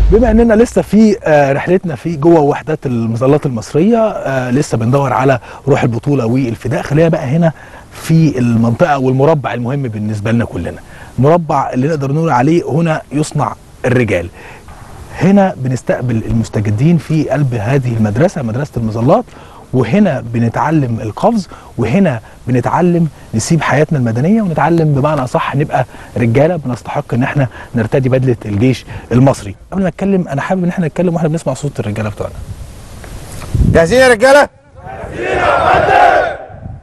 بما اننا لسه في آه، رحلتنا في جوه وحدات المظلات المصريه آه، لسه بندور على روح البطوله والفداء خلينا بقى هنا في المنطقه والمربع المهم بالنسبه لنا كلنا المربع اللي نقدر نقول عليه هنا يصنع الرجال هنا بنستقبل المستجدين في قلب هذه المدرسه مدرسه المظلات وهنا بنتعلم القفز وهنا بنتعلم نسيب حياتنا المدنيه ونتعلم بمعنى اصح نبقى رجاله بنستحق ان احنا نرتدي بدله الجيش المصري قبل ما اتكلم انا حابب ان احنا نتكلم واحنا بنسمع صوت الرجاله بتوعنا جاهزين يا رجاله؟ جاهزين يا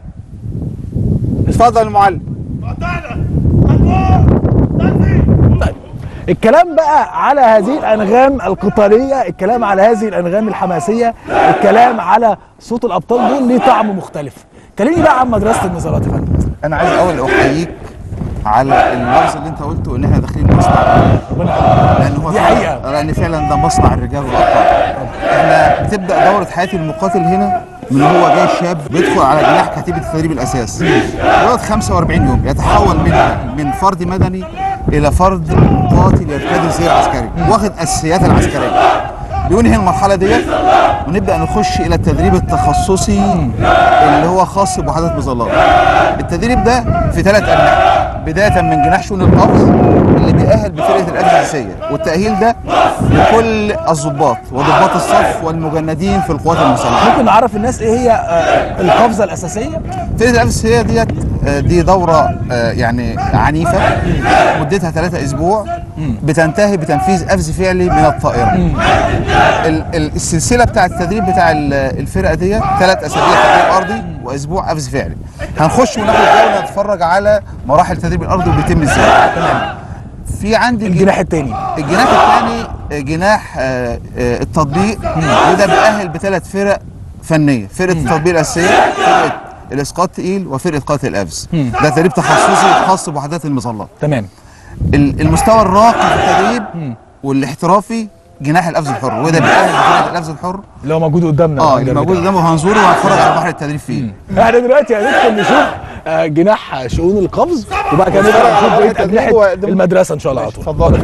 اتفضل المعلم الكلام بقى على هذه الانغام القتاليه الكلام على هذه الانغام الحماسيه الكلام على صوت الابطال دول ليه طعم مختلف كلمني بقى عن مدرسه النظارات يا فندم انا عايز الاول احييك على اللفظ اللي انت قلته ان احنا داخلين مصنع لان هو دي فعلا- حقيقة. لان فعلا ده مصنع الرجال والابطال احنا بتبدا دوره حياه المقاتل هنا من هو جاي شاب بيدخل على جناح كتيبه التدريب الاساسي يقعد 45 يوم يتحول من من فرد مدني الى فرد قاتل يرتدي سير عسكري واخد اساسيات العسكريه بينهي المرحله ديت ونبدا نخش الى التدريب التخصصي اللي هو خاص بوحدات مظلات التدريب ده في ثلاث انواع بدايه من جناح شؤون القفز اللي بيأهل بفرقه الأجهزة الاساسيه والتاهيل ده لكل الضباط وضباط الصف والمجندين في القوات المسلحه ممكن نعرف الناس ايه هي آه، القفزه الاساسيه فرقه الاساسيه ديت آه، دي دوره آه، يعني عنيفه مدتها ثلاثة اسبوع بتنتهي بتنفيذ قفز فعلي من الطائره ال- ال- السلسله بتاع التدريب بتاع ال- الفرقه ديت ثلاث اسابيع تدريب ارضي واسبوع قفز فعلي هنخش وناخد جوله نتفرج على مراحل التدريب الارضي وبيتم ازاي في عندي الجناح الثاني الجناح الثاني جناح آه، آه، التطبيق وده بيأهل بثلاث فرق فنيه فرقه التطبيق الاساسيه فرقه الاسقاط تقيل وفرقه قاتل القفز ده تدريب تخصصي خاص بوحدات المظلات تمام ال- المستوى الراقي في التدريب والاحترافي جناح القفز الحر وده بيأهل فرقه القفز الحر اللي هو موجود قدامنا اه الهانجر اللي موجود بتاعه. قدامه هنزوره وهنتفرج على مرحله التدريب فيه احنا دلوقتي هندخل نشوف آه، جناح شؤون القفز وبعد كده نبقى نشوف بقيه تدريب اجنحه وقدم- المدرسه ان شاء الله على طول اتفضل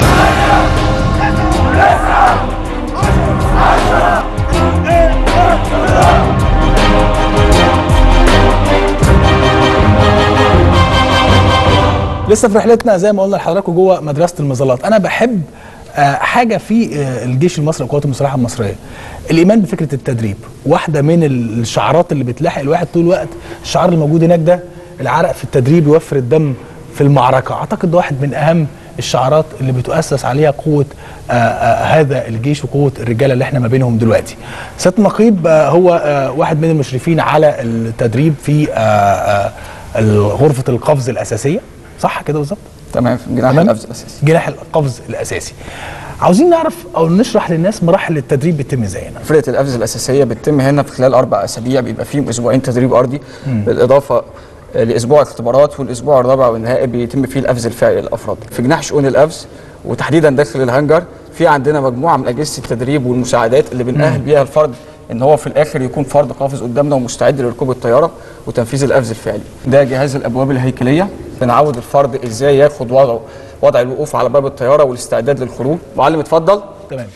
لسه في رحلتنا زي ما قلنا لحضراتكم جوه مدرسه المظلات انا بحب آه، حاجه في آه، الجيش المصري والقوات المسلحه المصريه الايمان بفكره التدريب واحده من الشعارات اللي بتلاحق الواحد طول الوقت الشعار الموجود هناك ده العرق في التدريب يوفر الدم في المعركه اعتقد ده واحد من اهم الشعارات اللي بتؤسس عليها قوه آه آه هذا الجيش وقوه الرجاله اللي احنا ما بينهم دلوقتي. سياده النقيب آه هو آه واحد من المشرفين على التدريب في آه آه غرفه القفز الاساسيه صح كده بالظبط؟ تمام في جناح تمام؟ القفز الاساسي جناح القفز الاساسي عاوزين نعرف او نشرح للناس مراحل التدريب بتتم ازاي هنا فرقه القفز الاساسيه بتتم هنا في خلال اربع اسابيع بيبقى فيهم اسبوعين تدريب ارضي بالاضافه لاسبوع اختبارات والاسبوع الرابع والنهائي بيتم فيه القفز الفعلي للافراد في جناح شؤون القفز وتحديدا داخل الهنجر في عندنا مجموعه من اجهزه التدريب والمساعدات اللي بنأهل بيها الفرد ان هو في الاخر يكون فرد قافز قدامنا ومستعد لركوب الطياره وتنفيذ القفز الفعلي ده جهاز الابواب الهيكليه بنعود الفرد ازاي ياخد وضعه وضع الوقوف على باب الطياره والاستعداد للخروج معلم اتفضل تمام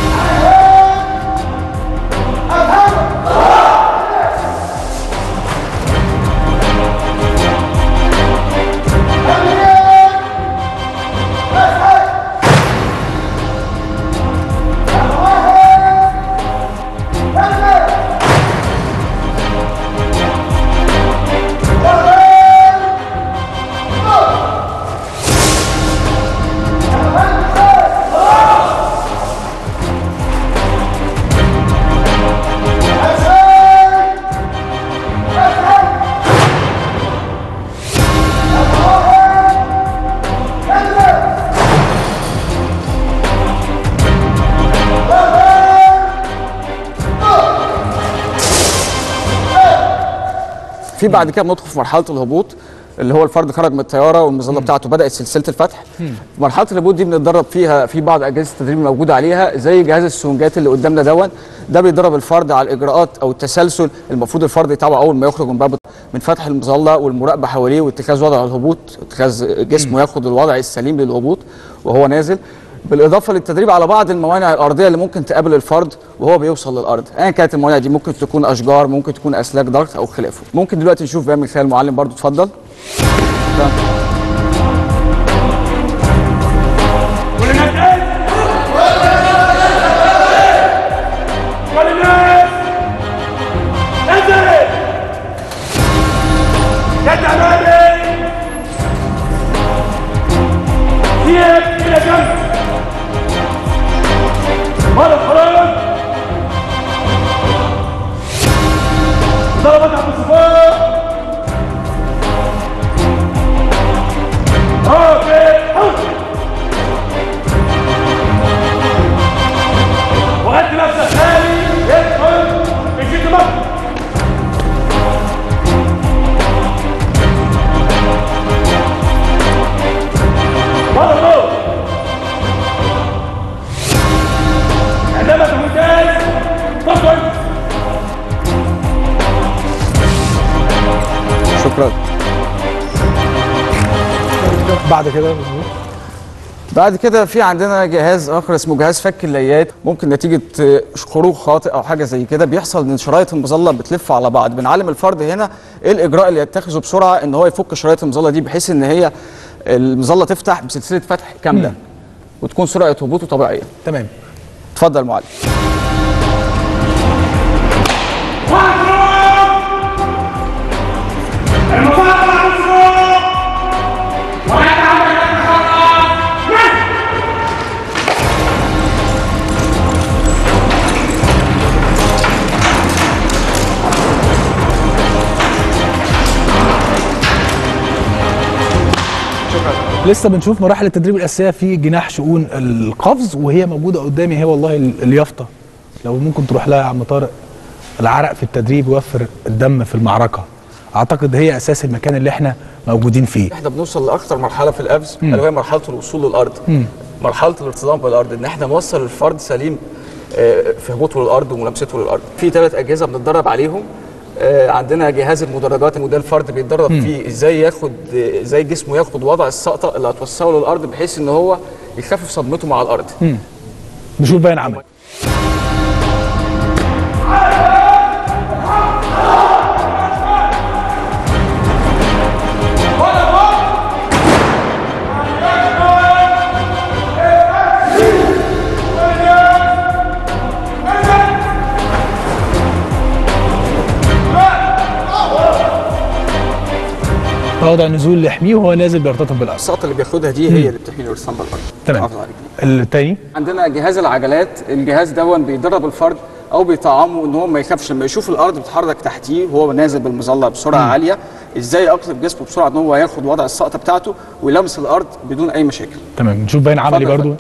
في بعد كده بندخل في مرحله الهبوط اللي هو الفرد خرج من الطياره والمظله بتاعته بدات سلسله الفتح مرحله الهبوط دي بنتدرب فيها في بعض اجهزه التدريب الموجوده عليها زي جهاز السونجات اللي قدامنا دون ده بيدرب الفرد على الاجراءات او التسلسل المفروض الفرد يتابعه اول ما يخرج من باب من فتح المظله والمراقبه حواليه واتخاذ وضع الهبوط اتخاذ جسمه ياخد الوضع السليم للهبوط وهو نازل بالاضافه للتدريب على بعض الموانع الارضيه اللي ممكن تقابل الفرد وهو بيوصل للارض ايا كانت الموانع دي ممكن تكون اشجار ممكن تكون اسلاك ضغط او خلافه ممكن دلوقتي نشوف بيعمل خلال المعلم برضو اتفضل تمام. كل الناس ايه؟ كل الناس انزل جد امامي سيب الى جنب مرة خلاص ضربت عبد الصفار اوكي اوكي وقت نفسك خالي يدخل يجيك مصر برضه عندما تمتاز تخرج شكرا بعد كده بعد كده في عندنا جهاز اخر اسمه جهاز فك الليات ممكن نتيجه آه، خروج خاطئ او حاجه زي كده بيحصل ان شرايط المظله بتلف على بعض بنعلم الفرد هنا ايه الاجراء اللي يتخذه بسرعه ان هو يفك شرايط المظله دي بحيث ان هي المظله تفتح بسلسله فتح كامله وتكون سرعه هبوطه طبيعيه تمام اتفضل يا معلم المصارعة مع الصوت ويتعامل يتحرك لسه بنشوف مراحل التدريب الاساسيه في جناح شؤون القفز وهي موجوده قدامي هي والله ال- اليافطه لو ممكن تروح لها يا عم طارق العرق في التدريب يوفر الدم في المعركه اعتقد هي اساس المكان اللي احنا موجودين فيه احنا بنوصل لاخطر مرحله في القفز اللي هي مرحله الوصول للارض مرحله الارتطام بالارض ان احنا نوصل الفرد سليم آه، في هبوطه للارض وملامسته للارض في ثلاث اجهزه بنتدرب عليهم آه، عندنا جهاز المدرجات وده الفرد بيتدرب فيه ازاي ياخد آه، ازاي جسمه ياخد وضع السقطه اللي هتوصله للارض بحيث ان هو يخفف صدمته مع الارض نشوف باين عمل وضع نزول يحميه وهو نازل بيرتطم بالارض السقطه اللي بياخدها دي هي اللي بتحمي الارتطام بالارض تمام حافظ على رجليه. التاني عندنا جهاز العجلات الجهاز دون بيدرب الفرد او بيطعمه ان هو ما يخافش لما يشوف الارض بتتحرك تحتيه وهو نازل بالمظله بسرعه عاليه ازاي يقلب جسمه بسرعه ان هو ياخد وضع السقطه بتاعته ويلمس الارض بدون اي مشاكل تمام نشوف باين عملي اتفضل برضو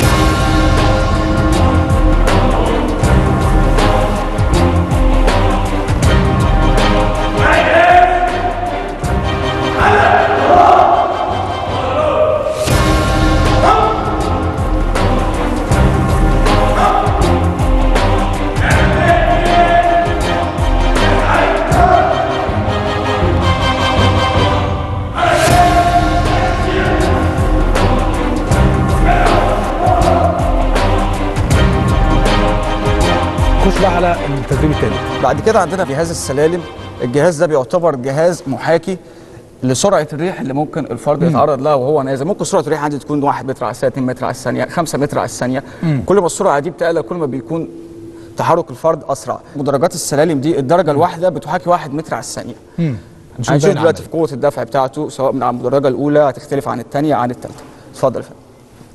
خش بقى على التدريب التاني بعد كده عندنا جهاز السلالم الجهاز ده بيعتبر جهاز محاكي لسرعه الريح اللي ممكن الفرد يتعرض لها وهو نازل ممكن سرعه الريح عندي تكون 1 متر على الثانيه 2 متر على الثانيه 5 متر على الثانيه كل ما السرعه دي بتعلى كل ما بيكون تحرك الفرد اسرع مدرجات السلالم دي الدرجه الواحده بتحاكي 1 متر على الثانيه نشوف هنشوف باين دلوقتي عملي في قوه الدفع بتاعته سواء من على المدرجه الاولى هتختلف عن الثانيه عن الثالثه اتفضل يا فندم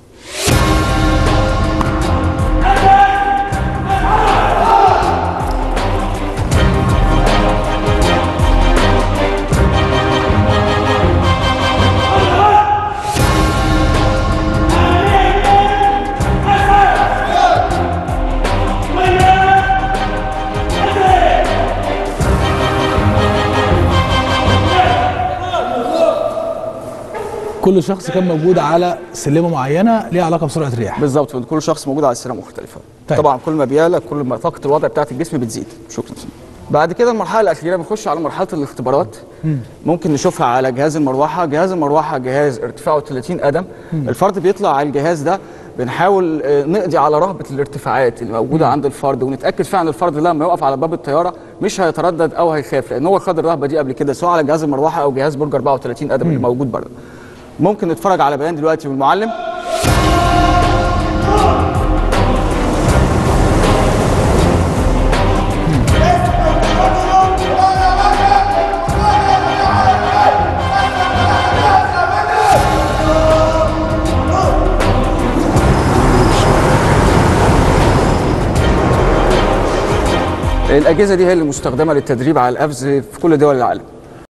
كل شخص كان موجود على سلمه معينه ليها علاقه بسرعه الرياح بالظبط كل شخص موجود على السلة مختلفة طيب. طبعا كل ما بيعلى كل ما طاقة الوضع بتاعت الجسم بتزيد شكرا بعد كده المرحلة الأخيرة بنخش على مرحلة الاختبارات ممكن نشوفها على جهاز المروحة جهاز المروحة جهاز ارتفاعه 30 قدم الفرد بيطلع على الجهاز ده بنحاول آه، نقضي على رهبه الارتفاعات اللي موجوده عند الفرد ونتاكد فعلا الفرد لما يقف على باب الطياره مش هيتردد او هيخاف لان هو خد الرهبه دي قبل كده سواء على جهاز المروحه او جهاز برج 34 ادم اللي موجود بره ممكن نتفرج على بيان دلوقتي من المعلم الاجهزه دي هي اللي مستخدمه للتدريب على القفز في كل دول العالم